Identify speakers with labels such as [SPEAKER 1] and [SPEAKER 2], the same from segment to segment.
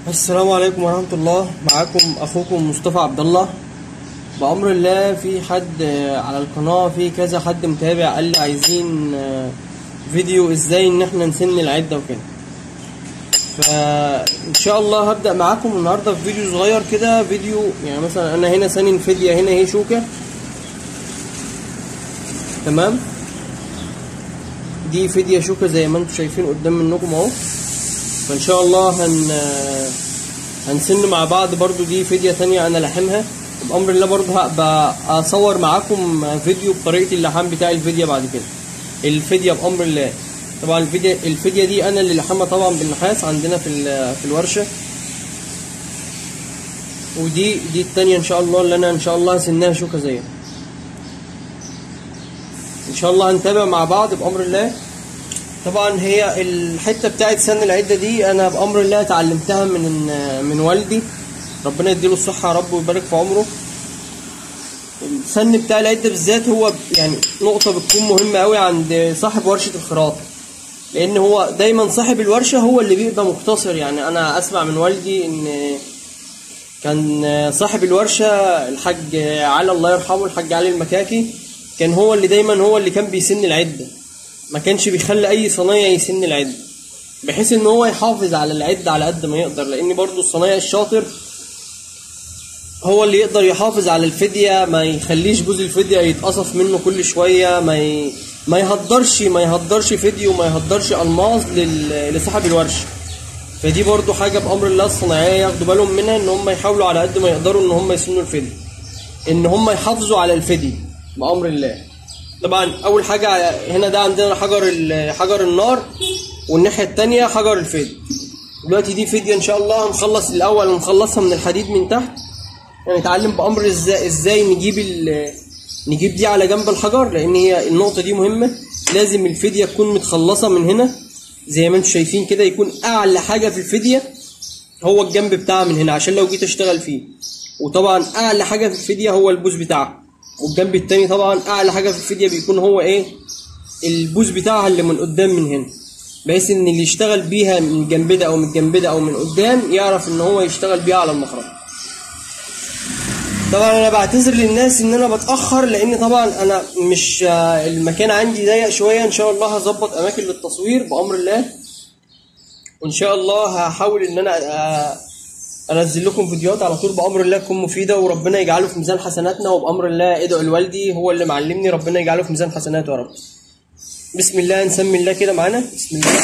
[SPEAKER 1] السلام عليكم ورحمة الله معاكم أخوكم مصطفى عبد الله بأمر الله في حد آه، على القناة في كذا حد متابع قال لي عايزين آه، فيديو ازاي ان احنا نسن العدة وكده فإن شاء الله هبدأ معاكم النهاردة في فيديو صغير كده فيديو يعني مثلا أنا هنا سنن فدية هنا هي شوكة تمام دي فدية شوكة زي ما انتم شايفين قدام منكم اهو فان شاء الله هن هنسن مع بعض برضو دي فدية تانية انا لاحمها بامر الله برضو هبقى اصور معاكم فيديو بطريقة اللحام بتاع الفدية بعد كده الفدية بامر الله طبعا الفدية الفدية دي انا اللي لحمها طبعا بالنحاس عندنا في ال- في الورشة ودي دي التانية ان شاء الله اللي انا ان شاء الله هسنها شوكة زيها ان شاء الله هنتابع مع بعض بامر الله طبعا هي الحته بتاعت سن العده دي انا بامر الله اتعلمتها من من والدي ربنا يديله الصحه يا رب ويبارك في عمره السن بتاع العده بالذات هو يعني نقطه بتكون مهمه قوي عند صاحب ورشه الخراطه لان هو دايما صاحب الورشه هو اللي بيبقى مقتصر يعني انا اسمع من والدي ان كان صاحب الورشه الحاج علي الله يرحمه الحاج علي المكاكي كان هو اللي دايما هو اللي كان بيسن العده ما كانش بيخلي اي صنايعي يسن العده بحيث ان هو يحافظ على العده على قد ما يقدر لان برضو الصنايعي الشاطر هو اللي يقدر يحافظ على الفدية ما يخليش جوز الفدية يتقصف منه كل شوية ما ي... ما يهدرش ما يهدرش فدية وما يهدرش ألماظ لل... لصاحب الورشة فدي برضو حاجة بأمر الله الصناعية ياخدوا بالهم منها إن هم يحاولوا على قد ما يقدروا إن هم يسنوا الفدية إن هم يحافظوا على الفدية بأمر الله طبعا أول حاجة هنا ده عندنا حجر ال... حجر النار والناحية التانية حجر الفدية دلوقتي دي فدية إن شاء الله هنخلص الأول ونخلصها من الحديد من تحت نتعلم بامر ازاي ازاي نجيب ال نجيب دي على جنب الحجر لان هي النقطه دي مهمه لازم الفديه تكون متخلصه من هنا زي ما انتم شايفين كده يكون اعلى حاجه في الفديه هو الجنب بتاعها من هنا عشان لو جيت اشتغل فيه وطبعا اعلى حاجه في الفديه هو البوز بتاعها والجنب التاني طبعا اعلى حاجه في الفديه بيكون هو ايه البوز بتاعها اللي من قدام من هنا بحيث ان اللي يشتغل بيها من الجنب ده او من الجنب ده او من قدام يعرف ان هو يشتغل بيها على المخرج طبعا انا بعتذر للناس ان انا بتاخر لان طبعا انا مش آه، المكان عندي ضيق شويه ان شاء الله هظبط اماكن للتصوير بامر الله وان شاء الله هحاول ان انا آه، انزل لكم فيديوهات على طول بامر الله تكون مفيده وربنا يجعله في ميزان حسناتنا وبامر الله ادعوا لوالدي هو اللي معلمني ربنا يجعله في ميزان حسناته يا رب بسم الله نسمي الله كده معانا بسم الله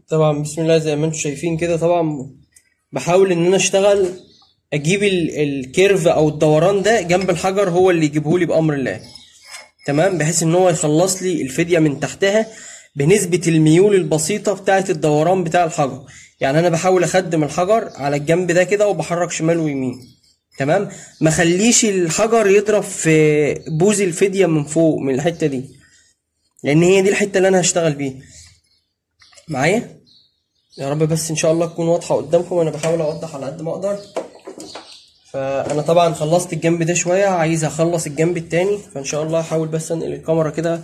[SPEAKER 1] طبعا بسم الله زي ما انتم شايفين كده طبعا بحاول ان انا اشتغل اجيب ال- الكيرف او الدوران ده جنب الحجر هو اللي يجيبه لي بامر الله تمام بحيث ان هو يخلص لي الفديه من تحتها بنسبه الميول البسيطه بتاعه الدوران بتاع الحجر يعني انا بحاول اخدم الحجر على الجنب ده كده وبحرك شمال ويمين تمام ما خليش الحجر يضرب في بوز الفديه من فوق من الحته دي لان هي دي الحته اللي انا هشتغل بيها معايا يا رب بس ان شاء الله تكون واضحه قدامكم وانا بحاول اوضح على قد ما اقدر فانا طبعا خلصت الجنب ده شويه عايز اخلص الجنب التاني فان شاء الله هحاول بس انقل الكاميرا كده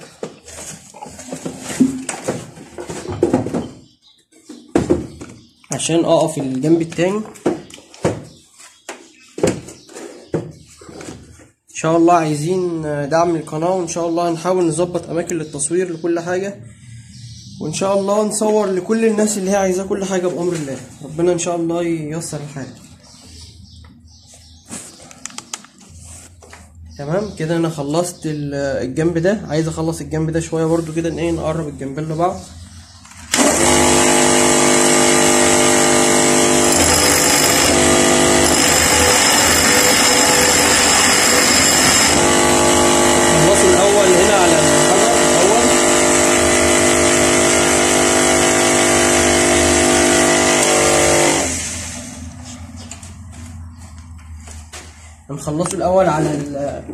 [SPEAKER 1] عشان اقف الجنب التاني ان شاء الله عايزين دعم القناه وان شاء الله هنحاول نظبط اماكن للتصوير لكل حاجه وان شاء الله نصور لكل الناس اللي هي عايزاه كل حاجه بامر الله ربنا ان شاء الله ييسر الحال تمام كده انا خلصت ال- الجنب ده عايز اخلص الجنب ده شويه برضو كده ان ايه نقرب الجنبين لبعض خلصوا الاول هنا على الحجر الاول هنخلصه الاول على ال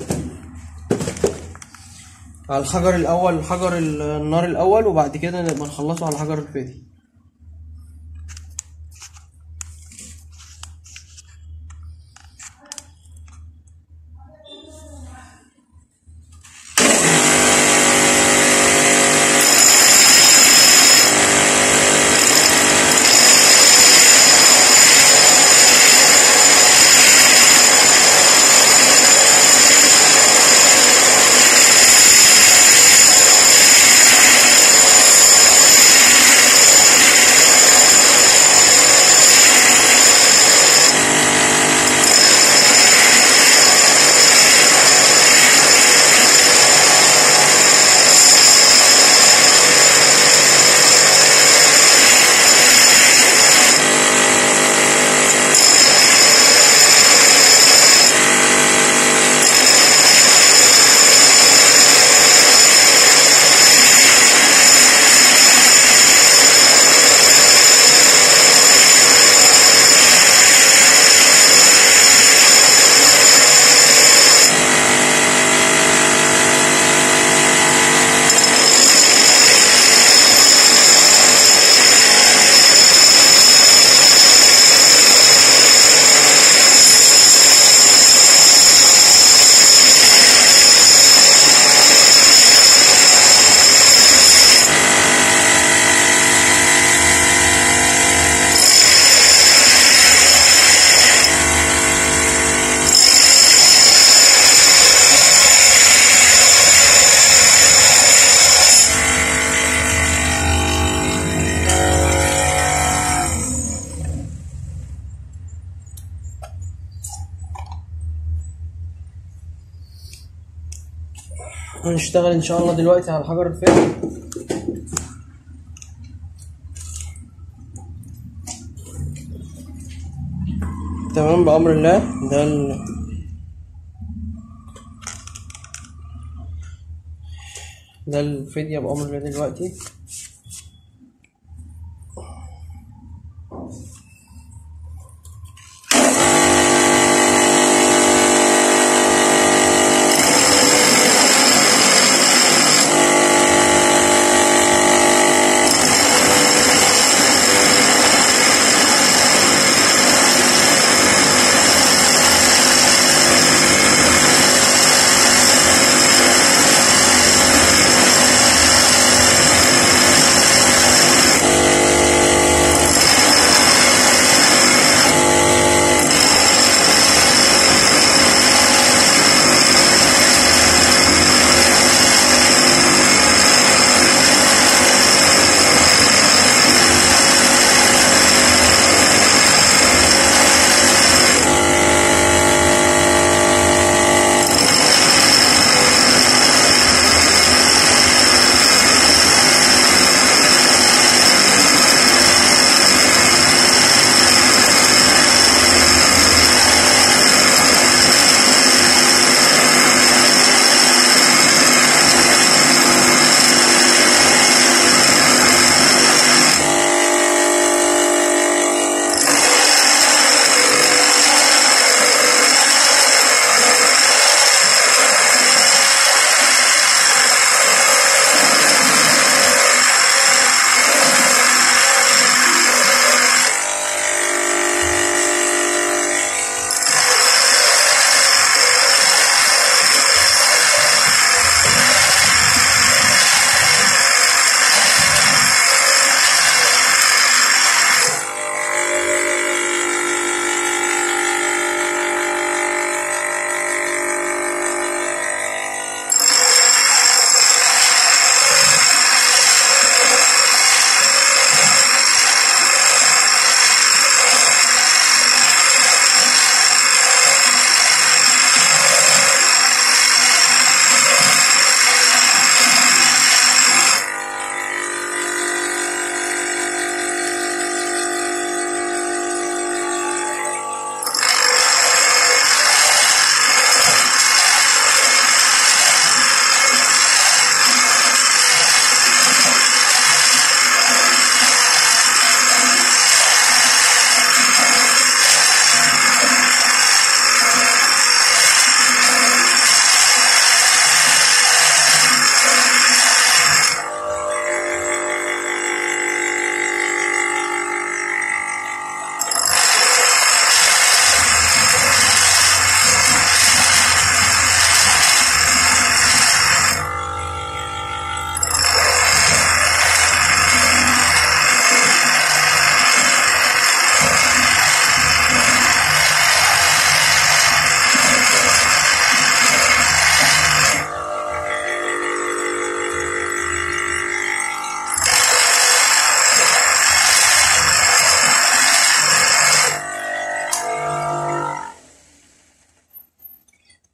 [SPEAKER 1] على الحجر الاول حجر ال- النار الاول وبعد كده نبقى نخلصه على حجر الفدي هنشتغل ان شاء الله دلوقتي على حجر الفدي تمام بأمر الله ده ال... ده الفدية بأمر الله دلوقتي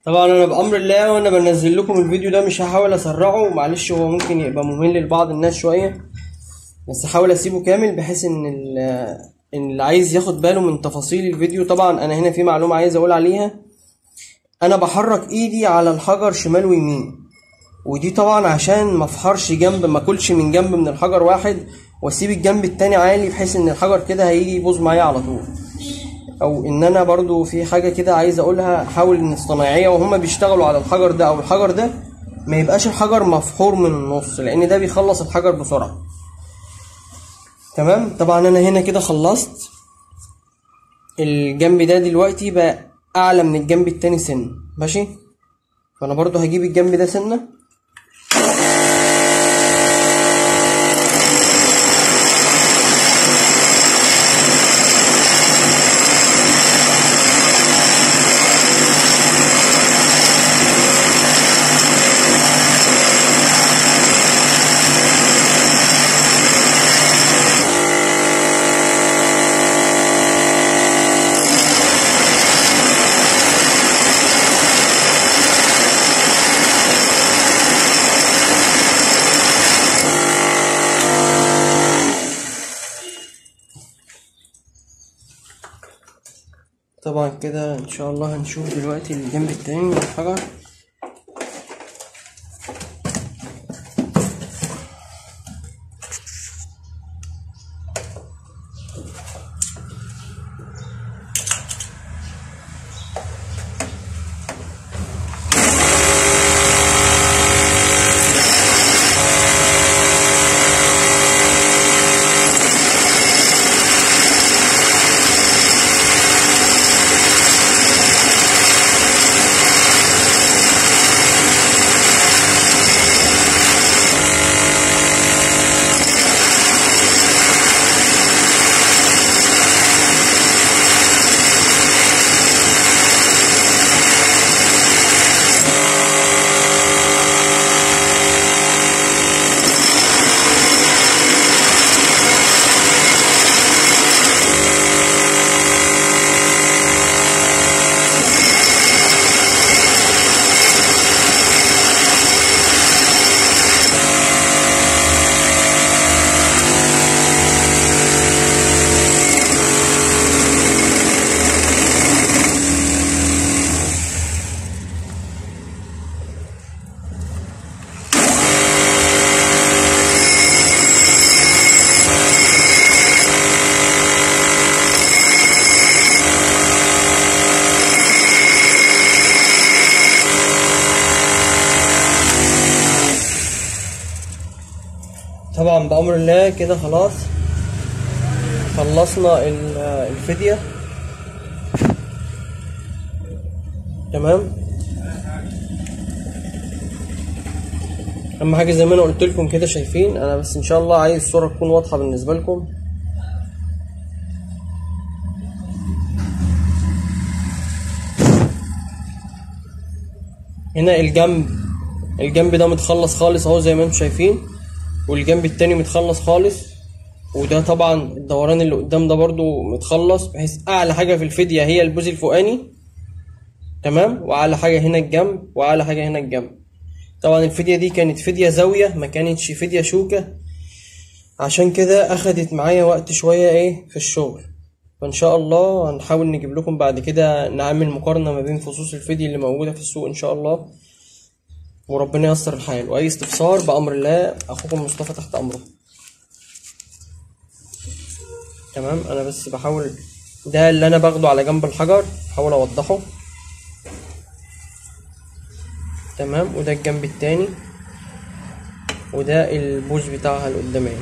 [SPEAKER 1] طبعا انا بامر الله وانا بنزل لكم الفيديو ده مش هحاول اسرعه معلش هو ممكن يبقى ممل لبعض الناس شويه بس هحاول اسيبه كامل بحيث ان ال- ان اللي عايز ياخد باله من تفاصيل الفيديو طبعا انا هنا في معلومه عايز اقول عليها انا بحرك ايدي على الحجر شمال ويمين ودي طبعا عشان ما افحرش جنب ما اكلش من جنب من الحجر واحد واسيب الجنب التاني عالي بحيث ان الحجر كده هيجي يبوظ معايا على طول او ان انا برضو في حاجه كده عايز اقولها حاول ان الصنايعيه وهم بيشتغلوا على الحجر ده او الحجر ده ما يبقاش الحجر مفحور من النص لان ده بيخلص الحجر بسرعه تمام طبعا انا هنا كده خلصت الجنب ده دلوقتي بقى اعلى من الجنب التاني سن ماشي فانا برضو هجيب الجنب ده سنه طبعا كده ان شاء الله هنشوف دلوقتي الجنب التاني من الحجر طبعا بأمر الله كده خلاص خلصنا ال- الفدية تمام اهم حاجه زي ما انا قلت لكم كده شايفين انا بس ان شاء الله عايز الصوره تكون واضحه بالنسبه لكم هنا الجنب الجنب ده متخلص خالص اهو زي ما انتم شايفين والجنب التاني متخلص خالص وده طبعا الدوران اللي قدام ده برضو متخلص بحيث اعلى حاجه في الفديه هي البوز الفوقاني تمام واعلى حاجه هنا الجنب واعلى حاجه هنا الجنب طبعا الفديه دي كانت فديه زاويه ما كانتش فديه شوكه عشان كده اخدت معايا وقت شويه ايه في الشغل فان شاء الله هنحاول نجيب لكم بعد كده نعمل مقارنه ما بين فصوص الفديه اللي موجوده في السوق ان شاء الله وربنا ييسر الحال واي استفسار بامر الله اخوكم مصطفى تحت امره تمام انا بس بحاول ده اللي انا باخده على جنب الحجر بحاول اوضحه تمام وده الجنب التاني وده البوز بتاعها القداماني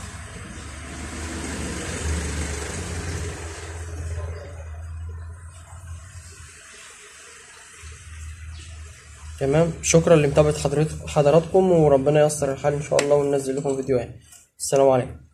[SPEAKER 1] تمام شكرا لمتابعة حضرتك حضراتكم وربنا ييسر الحال ان شاء الله وننزل لكم فيديوهات السلام عليكم